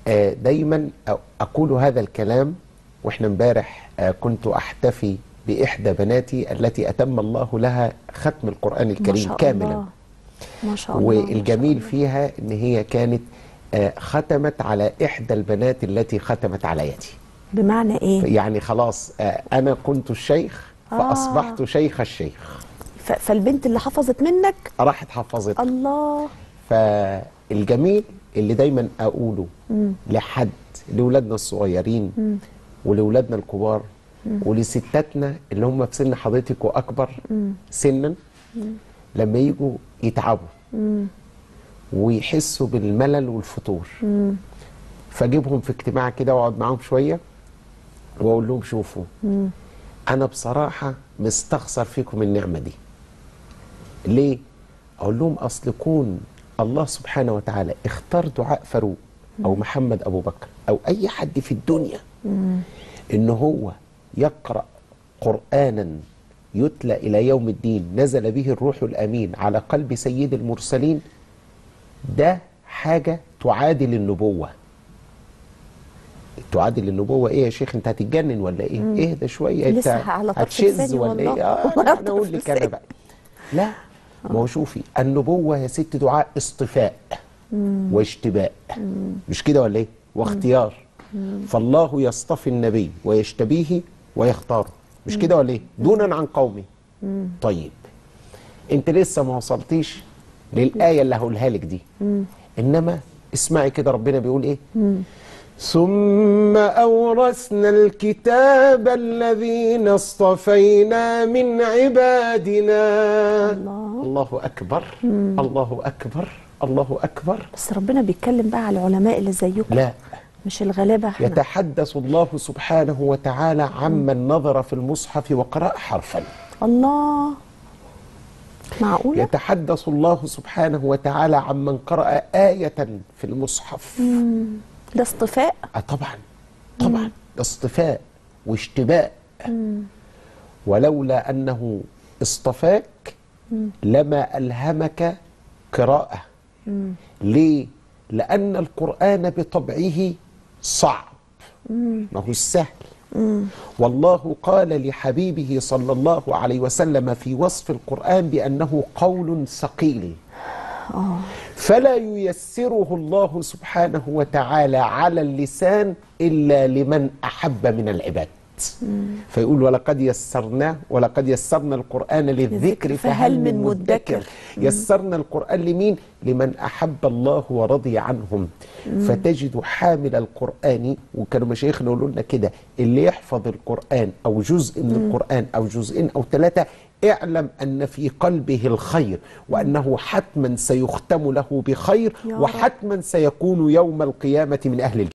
آه، دايما أ- اقول هذا الكلام واحنا امبارح آه، كنت احتفي باحدى بناتي التي اتم الله لها ختم القران ما الكريم شاء كاملا الله ما شاء الله ما شاء والجميل الله. فيها ان هي كانت آه، ختمت على احدى البنات التي ختمت على يدي بمعنى ايه يعني خلاص آه، انا كنت الشيخ آه. فاصبحت شيخ الشيخ ف- فالبنت اللي حفظت منك راحت حفظت الله فالجميل اللي دايما اقوله لحد لاولادنا الصغيرين ولاولادنا الكبار ولستاتنا اللي هم في سن حضرتك واكبر سنا لما يجوا يتعبوا ويحسوا بالملل والفتور فاجيبهم في اجتماع كده واقعد معاهم شويه واقول لهم شوفوا انا بصراحه مستخسر فيكم النعمه دي ليه اقول لهم اصل كون الله سبحانه وتعالى اختار دعاء فاروق او محمد ابو بكر او اي حد في الدنيا ان هو يقرا قرانا يتلى الى يوم الدين نزل به الروح الامين على قلب سيد المرسلين ده حاجه تعادل النبوه تعادل النبوه ايه يا شيخ انت هتتجنن ولا ايه اهدى شويه انت لسه على طرف هتشذ لساني ولا والله. ايه اه والله على انا اقول طرف لك انا لساني. بقى لا ما هو شوفي النبوه يا ست دعاء اصطفاء واشتباء مش كده ولا ايه واختيار فالله يصطفي النبي ويشتبيه ويختاره مش كده ولا ايه دونا عن قومه طيب انت لسه ما وصلتيش للايه اللي هقولها لك دي انما اسمعي كده ربنا بيقول ايه ثم أورثنا الكتاب الذين اصطفينا من عبادنا الله. الله أكبر الله أكبر الله أكبر بس ربنا بيتكلم بقى على العلماء اللي زيكم لا مش الغلابه احنا يتحدث الله سبحانه وتعالى عمن نظر في المصحف وقرأ حرفا الله معقوله يتحدث الله سبحانه وتعالى عمن قرأ آية في المصحف ده اصطفاء آه طبعا طبعا ده اصطفاء واشتباء ولولا انه اصطفاك لما الهمك قراءه ليه لان القران بطبعه صعب ما هو سهل والله قال لحبيبه صلى الله عليه وسلم في وصف القران بانه قول ثقيل فلا ييسره الله سبحانه وتعالى على اللسان إلا لمن أحب من العباد فيقول ولقد يسرناه ولقد يسرنا القرآن للذكر فهل من مدكر يسرنا القرآن لمين لمن أحب الله ورضي عنهم فتجد حامل القرآن وكانوا مشايخنا يقولوا لنا كده اللي يحفظ القرآن أو جزء من القرآن أو جزئين أو ثلاثة اعلم أن في قلبه الخير وأنه حتما سيختم له بخير يا رب. وحتما سيكون يوم القيامة من أهل الجنة